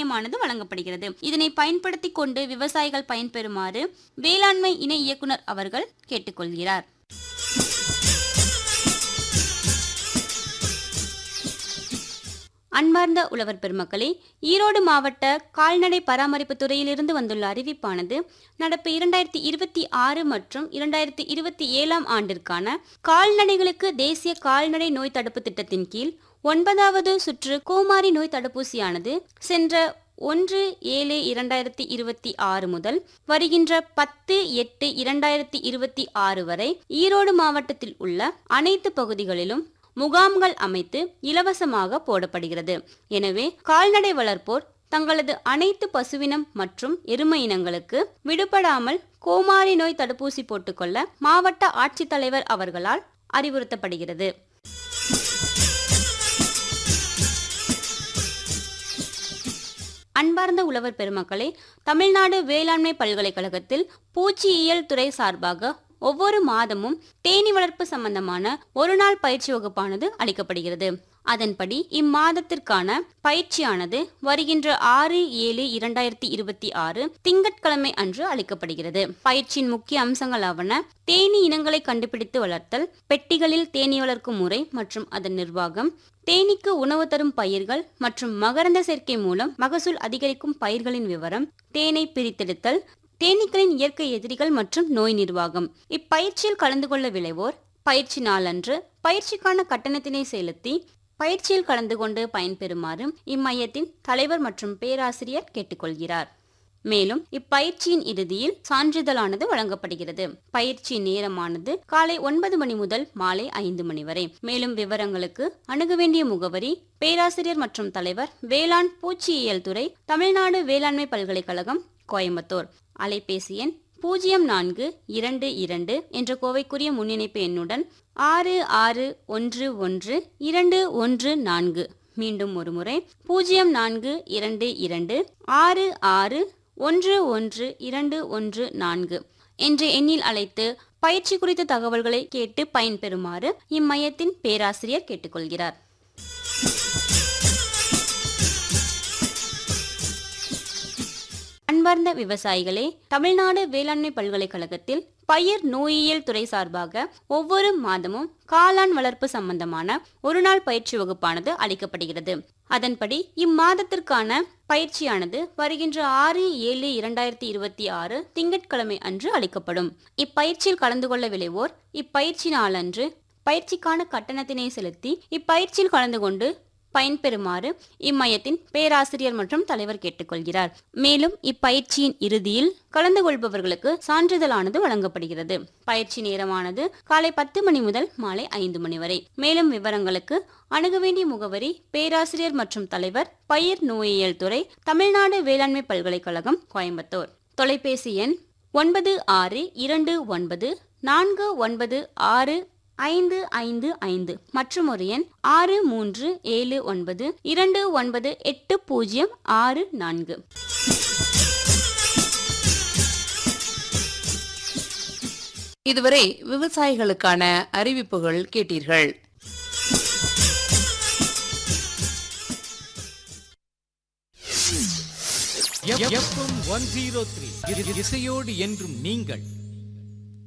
மானியமானது வழங்கப்படுகிறது இதனை பயன்படுத்தி கொண்டு விவசாயிகள் பயன்பெறுமாறு வேளாண்மை இணை இயக்குனர் அவர்கள் கேட்டுக்கொள்கிறார் அன்பார்ந்த உழவர் பெருமக்களே ஈரோடு மாவட்ட கால்நடை பராமரிப்பு துறையிலிருந்து வந்துள்ள அறிவிப்பானது நடப்பு இரண்டாயிரத்தி இருபத்தி ஆறு மற்றும் இரண்டாயிரத்தி இருபத்தி ஏழாம் ஆண்டிற்கான கால்நடைகளுக்கு தேசிய கால்நடை நோய் தடுப்பு திட்டத்தின் கீழ் ஒன்பதாவது சுற்று கோமாரி நோய் தடுப்பூசியானது சென்ற ஒன்று ஏழு இரண்டாயிரத்தி இருபத்தி ஆறு முதல் வருகின்ற பத்து எட்டு இரண்டாயிரத்தி இருபத்தி ஆறு வரை ஈரோடு மாவட்டத்தில் உள்ள அனைத்து பகுதிகளிலும் முகாம்கள் அமைத்து இலவசமாக போடப்படுகிறது எனவே கால்நடை வளர்ப்போர் தங்களது அனைத்து பசுவினம் மற்றும் எருமை இனங்களுக்கு விடுபடாமல் கோமாரி நோய் தடுப்பூசி போட்டுக்கொள்ள மாவட்ட ஆட்சித்தலைவர் அவர்களால் அறிவுறுத்தப்படுகிறது அன்பார்ந்த உழவர் பெருமக்களே தமிழ்நாடு வேளாண்மை பல்கலைக்கழகத்தில் பூச்சியியல் துறை சார்பாக ஒவ்வொரு மாதமும் தேனி வளர்ப்பு சம்பந்தமான ஒரு நாள் பயிற்சி வகுப்பானது அளிக்கப்படுகிறது அதன்படி இம்மாதத்திற்கான பயிற்சியானது வருகின்ற ஆறு ஏழு இரண்டாயிரத்தி இருபத்தி ஆறு திங்கட்கிழமை அன்று அளிக்கப்படுகிறது பயிற்சியின் முக்கிய அம்சங்களாவன தேனீ இனங்களை கண்டுபிடித்து வளர்த்தல் பெட்டிகளில் தேனீ வளர்க்கும் முறை மற்றும் அதன் நிர்வாகம் தேனீக்கு உணவு தரும் பயிர்கள் மற்றும் மகரந்த சேர்க்கை மூலம் மகசூல் அதிகரிக்கும் பயிர்களின் விவரம் தேனை பிரித்தெடுத்தல் தேனீக்களின் இயற்கை எதிரிகள் மற்றும் நோய் நிர்வாகம் இப்பயிற்சியில் கலந்து கொள்ள விளைவோர் பயிற்சி நாளன்று பயிற்சிக்கான கட்டணத்தினை செலுத்தி பயிற்சியில் கலந்து கொண்டு பயன்பெறுமாறு இம்மையத்தின் தலைவர் மற்றும் பேராசிரியர் கேட்டுக்கொள்கிறார் மேலும் இப்பயிற்சியின் இறுதியில் சான்றிதழானது வழங்கப்படுகிறது பயிற்சி நேரமானது காலை ஒன்பது மணி முதல் மாலை ஐந்து மணி வரை மேலும் விவரங்களுக்கு அணுக வேண்டிய முகவரி பேராசிரியர் மற்றும் தலைவர் வேளாண் பூச்சியியல் துறை தமிழ்நாடு வேளாண்மை பல்கலைக்கழகம் கோயம்புத்தூர் அலைபேசி எண் பூஜ்ஜியம் நான்கு இரண்டு இரண்டு என்ற கோவைக்குரிய முன்னிணைப்பு எண்ணுடன் ஆறு ஆறு ஒன்று ஒன்று இரண்டு ஒன்று நான்கு மீண்டும் ஒருமுறை பூஜ்ஜியம் நான்கு இரண்டு இரண்டு ஆறு ஆறு ஒன்று ஒன்று இரண்டு ஒன்று நான்கு என்ற எண்ணில் அழைத்து பயிற்சி குறித்த தகவல்களை கேட்டு பயன்பெறுமாறு இம்மையத்தின் பேராசிரியர் கேட்டுக்கொள்கிறார் அன்பார்ந்த விவசாயிகளே தமிழ்நாடு வேளாண்மை பல்கலைக்கழகத்தில் பயிர் நோயியல் துறை சார்பாக ஒவ்வொரு மாதமும் காளான் வளர்ப்பு சம்பந்தமான ஒரு நாள் பயிற்சி வகுப்பானது அளிக்கப்படுகிறது அதன்படி இம்மாதத்திற்கான பயிற்சியானது வருகின்ற ஆறு ஏழு இரண்டாயிரத்தி இருபத்தி ஆறு திங்கட்கிழமை அன்று அளிக்கப்படும் இப்பயிற்சியில் கலந்து கொள்ள விளைவோர் இப்பயிற்சி நாளன்று பயிற்சிக்கான கட்டணத்தினை செலுத்தி இப்பயிற்சியில் கலந்து கொண்டு பயன்பெறுமாறு இம்மையத்தின் பேராசிரியர் மற்றும் தலைவர் கேட்டுக்கொள்கிறார் மேலும் இப்பயிற்சியின் இறுதியில் கலந்து கொள்பவர்களுக்கு சான்றிதழானது வழங்கப்படுகிறது பயிற்சி நேரமானது காலை பத்து மணி முதல் மாலை ஐந்து மணி வரை மேலும் விவரங்களுக்கு அணுக வேண்டிய முகவரி பேராசிரியர் மற்றும் தலைவர் பயிர் நோயியல் துறை தமிழ்நாடு வேளாண்மை பல்கலைக்கழகம் கோயம்புத்தூர் தொலைபேசி எண் ஒன்பது ஆறு இரண்டு ஒன்பது நான்கு ஒன்பது ஆறு ஐந்து ஐந்து ஐந்து மற்றும் ஒரு எண் ஆறு மூன்று ஏழு ஒன்பது இரண்டு ஒன்பது எட்டு பூஜ்ஜியம் ஆறு நான்கு இதுவரை விவசாயிகளுக்கான அறிவிப்புகள் கேட்டீர்கள் எஃப்எம் ஒன் ஜீரோ த்ரீ இசையோடு என்றும் நீங்கள்